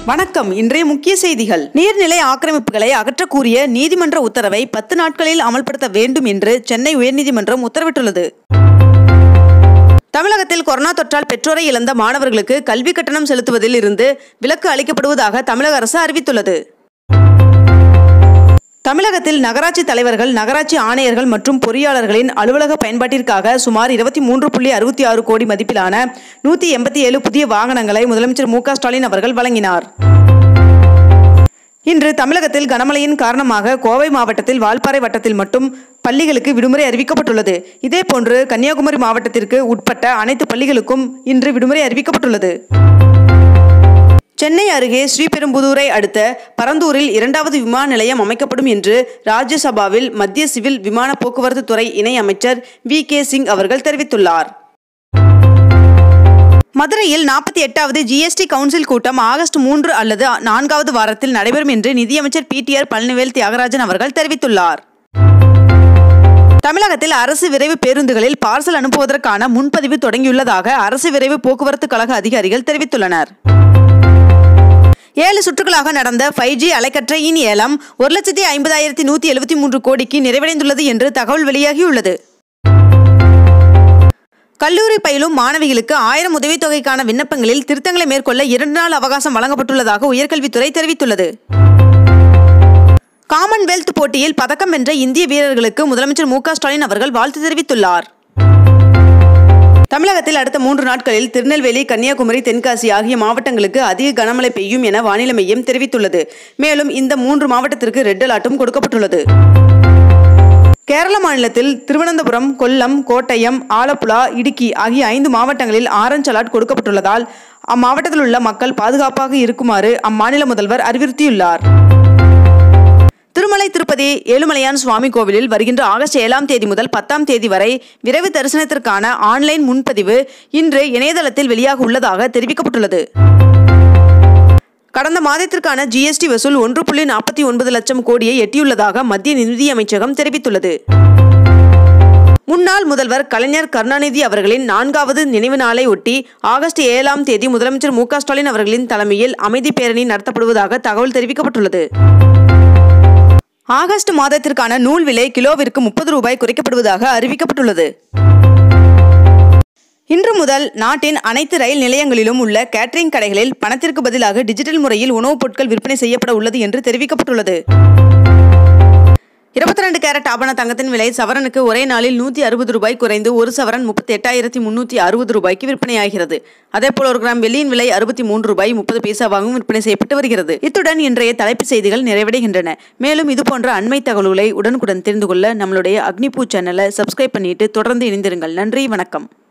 வணக்கம் இன்றைய முக்கிய செய்திகள் நீர்நிலை ஆக்கிரமிப்புகளை அகற்றக்கூறிய நீதிமன்ற உத்தரவை பத்து நாட்களில் அமல்படுத்த வேண்டும் என்று சென்னை உயர்நீதிமன்றம் உத்தரவிட்டுள்ளது தமிழகத்தில் கொரோனா தொற்றால் பெற்றோரை இழந்த மாணவர்களுக்கு கல்வி கட்டணம் செலுத்துவதில் இருந்து விலக்கு அளிக்கப்படுவதாக தமிழக அரசு அறிவித்துள்ளது தமிழகத்தில் நகராட்சி தலைவர்கள் நகராட்சி ஆணையர்கள் மற்றும் பொறியாளர்களின் அலுவலக பயன்பாட்டிற்காக சுமார் இருபத்தி மூன்று புள்ளி அறுபத்தி ஆறு கோடி மதிப்பிலான நூற்றி எண்பத்தி ஏழு புதிய வாகனங்களை முதலமைச்சர் மு க ஸ்டாலின் அவர்கள் வழங்கினார் இன்று தமிழகத்தில் கனமழையின் காரணமாக கோவை மாவட்டத்தில் வால்பாறை வட்டத்தில் மட்டும் பள்ளிகளுக்கு விடுமுறை அறிவிக்கப்பட்டுள்ளது இதேபோன்று கன்னியாகுமரி மாவட்டத்திற்கு உட்பட்ட அனைத்து பள்ளிகளுக்கும் இன்று விடுமுறை அறிவிக்கப்பட்டுள்ளது சென்னை அருகே ஸ்ரீபெரும்புதூரை அடுத்த பரந்தூரில் இரண்டாவது விமான நிலையம் அமைக்கப்படும் என்று ராஜ்யசபாவில் மத்திய சிவில் விமான போக்குவரத்து துறை இணை அமைச்சர் வி கே சிங் அவர்கள் தெரிவித்துள்ளார் மதுரையில் நாற்பத்தி எட்டாவது ஜிஎஸ்டி கவுன்சில் கூட்டம் ஆகஸ்ட் மூன்று அல்லது நான்காவது வாரத்தில் நடைபெறும் என்று நிதியமைச்சர் பிடிஆர் பழனிவேல் தியாகராஜன் அவர்கள் தெரிவித்துள்ளார் தமிழகத்தில் அரசு விரைவு பேருந்துகளில் பார்சல் அனுப்புவதற்கான முன்பதிவு தொடங்கியுள்ளதாக அரசு விரைவு போக்குவரத்து கழக அதிகாரிகள் தெரிவித்துள்ளனர் ஏழு சுற்றுகளாக நடந்த ஃபைவ் ஜி அலைக்கற்றையின் ஏலம் ஒரு லட்சத்தி ஐம்பதாயிரத்தி நூற்றி எழுபத்தி மூன்று கோடிக்கு நிறைவடைந்துள்ளது என்று தகவல் வெளியாகியுள்ளது கல்லூரி பயிலும் மாணவிகளுக்கு ஆயிரம் உதவித்தொகைக்கான விண்ணப்பங்களில் திருத்தங்களை மேற்கொள்ள இரண்டு நாள் அவகாசம் வழங்கப்பட்டுள்ளதாக உயர்கல்வித்துறை தெரிவித்துள்ளது காமன்வெல்த் போட்டியில் பதக்கம் வென்ற இந்திய வீரர்களுக்கு முதலமைச்சர் மு க ஸ்டாலின் அவர்கள் வாழ்த்து தெரிவித்துள்ளார் தமிழகத்தில் அடுத்த மூன்று நாட்களில் திருநெல்வேலி கன்னியாகுமரி தென்காசி ஆகிய மாவட்டங்களுக்கு அதிக கனமழை பெய்யும் என வானிலை மையம் தெரிவித்துள்ளது மேலும் இந்த மூன்று மாவட்டத்திற்கு ரெட் அலர்ட்டும் கொடுக்கப்பட்டுள்ளது கேரள மாநிலத்தில் திருவனந்தபுரம் கொல்லம் கோட்டயம் ஆலப்புழா இடுக்கி ஆகிய ஐந்து மாவட்டங்களில் ஆரஞ்ச் அலர்ட் கொடுக்கப்பட்டுள்ளதால் அம்மாவட்டத்தில் உள்ள மக்கள் பாதுகாப்பாக இருக்குமாறு அம்மாநில முதல்வர் அறிவுறுத்தியுள்ளார் திருமலை திருப்பதி ஏழுமலையான் சுவாமி கோவிலில் வருகின்ற ஆகஸ்ட் ஏழாம் தேதி முதல் பத்தாம் தேதி வரை விரைவு தரிசனத்திற்கான ஆன்லைன் முன்பதிவு இன்று இணையதளத்தில் வெளியாக உள்ளதாக தெரிவிக்கப்பட்டுள்ளது கடந்த மாதத்திற்கான ஜிஎஸ்டி வசூல் ஒன்று புள்ளி நாற்பத்தி ஒன்பது லட்சம் கோடியை எட்டியுள்ளதாக மத்திய நிதி அமைச்சகம் தெரிவித்துள்ளது முன்னாள் முதல்வர் கலைஞர் கருணாநிதி அவர்களின் நான்காவது நினைவு நாளை ஒட்டி ஆகஸ்ட் ஏழாம் தேதி முதலமைச்சர் மு க ஸ்டாலின் அவர்களின் தலைமையில் அமைதி பேரணி நடத்தப்படுவதாக தகவல் தெரிவிக்கப்பட்டுள்ளது ஆகஸ்ட் மாதத்திற்கான நூல் விலை கிலோவிற்கு முப்பது ரூபாய் குறைக்கப்படுவதாக அறிவிக்கப்பட்டுள்ளது இன்று முதல் நாட்டின் அனைத்து ரயில் நிலையங்களிலும் உள்ள கேட்டரிங் கடைகளில் பணத்திற்கு பதிலாக டிஜிட்டல் முறையில் உணவுப் பொருட்கள் விற்பனை செய்யப்பட உள்ளது என்று தெரிவிக்கப்பட்டுள்ளது இருபத்தி ரெண்டு கேரட் ஆபண தங்கத்தின் விலை சவரனுக்கு ஒரே நாளில் நூற்றி அறுபது ரூபாய் குறைந்து ஒரு சவரன் முப்பத்தி எட்டாயிரத்தி முன்னூற்றி அறுபது ரூபாய்க்கு விற்பனையாகிறது அதேபோல் ஒரு கிராம் வெள்ளியின் விலை அறுபத்தி மூன்று ரூபாய் முப்பது பைசாவாகவும் விற்பனை செய்யப்பட்டு வருகிறது இத்துடன் இன்றைய தலைப்புச் செய்திகள் நிறைவடைகின்றன மேலும் இதுபோன்ற அண்மை தகவல்களை உடனுக்குடன் தெரிந்து கொள்ள நம்மளுடைய அக்னிபூ சேனலை சப்ஸ்கிரைப் பண்ணிட்டு தொடர்ந்து இணைந்திருங்கள் நன்றி வணக்கம்